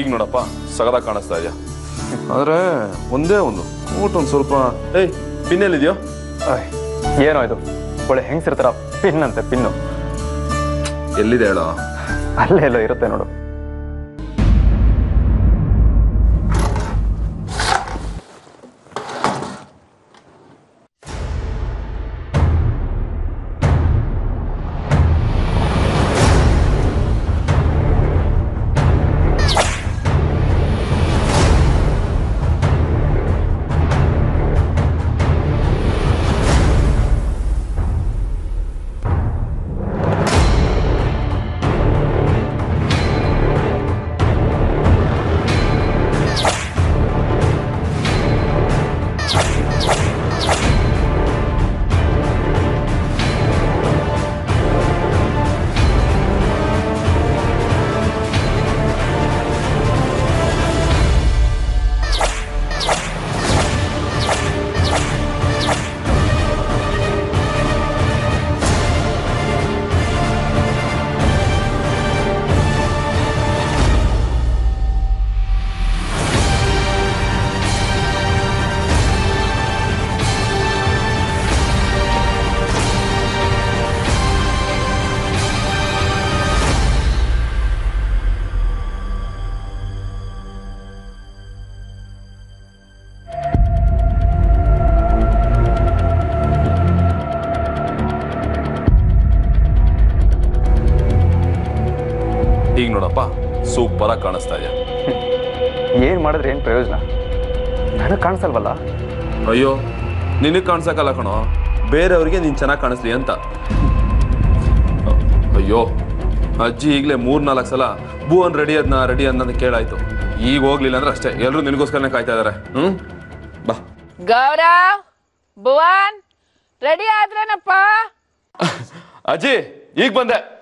ಈಗ ನೋಡಪ್ಪ ಸಗದ ಕಾಣಿಸ್ತಾ ಇದೆಯಾ ಆದ್ರೆ ಒಂದೇ ಒಂದು ಊಟ ಒಂದು ಸ್ವಲ್ಪ ಏಯ್ ಪಿನ್ನೆಲ್ಲಿದೆಯೋ ಅಯ್, ಏನೋ ಇದು ಒಳ್ಳೆ ಹೆಂಗ್ಸಿರ್ತಾರ ಪಿನ್ ಅಂತೆ ಪಿನ್ನು ಎಲ್ಲಿದೆ ಹೇಳೋ ಅಲ್ಲೇ ಎಲ್ಲೋ ಇರುತ್ತೆ ನೋಡು ಈಗ ನೋಡಪ್ಪ ಸೂಪರ್ ಆಗಿ ಕಾಣಿಸ್ತಾ ಇದೆಯಾ ಏನ್ ಮಾಡಿದ್ರೆ ಏನ್ ಪ್ರಯೋಜನ ನನಗೆ ಕಾಣಿಸಲ್ವಲ್ಲ ಅಯ್ಯೋ ನಿನಗೆ ಕಾಣ್ಸಕ್ಕಲ್ಲ ಕಣೋ ಬೇರೆಯವ್ರಿಗೆ ನೀನು ಚೆನ್ನಾಗಿ ಕಾಣಿಸ್ಲಿ ಅಂತ ಅಯ್ಯೋ ಅಜ್ಜಿ ಈಗಲೇ ಮೂರ್ ನಾಲ್ಕು ಸಲ ಭುವನ್ ರೆಡಿ ಅದನ್ನ ರೆಡಿ ಅನ್ನೋದು ಕೇಳಾಯ್ತು ಈಗ ಹೋಗ್ಲಿಲ್ಲ ಅಂದ್ರೆ ಅಷ್ಟೇ ಎಲ್ಲರೂ ನಿನಗೋಸ್ಕರನೇ ಕಾಯ್ತಾ ಇದಾರೆ ಹ್ಮ್ ಬಾ ಗೌರವ್ ಭುವನ್ ರೆಡಿ ಆದ್ರೇನಪ್ಪ ಅಜ್ಜಿ ಈಗ ಬಂದೆ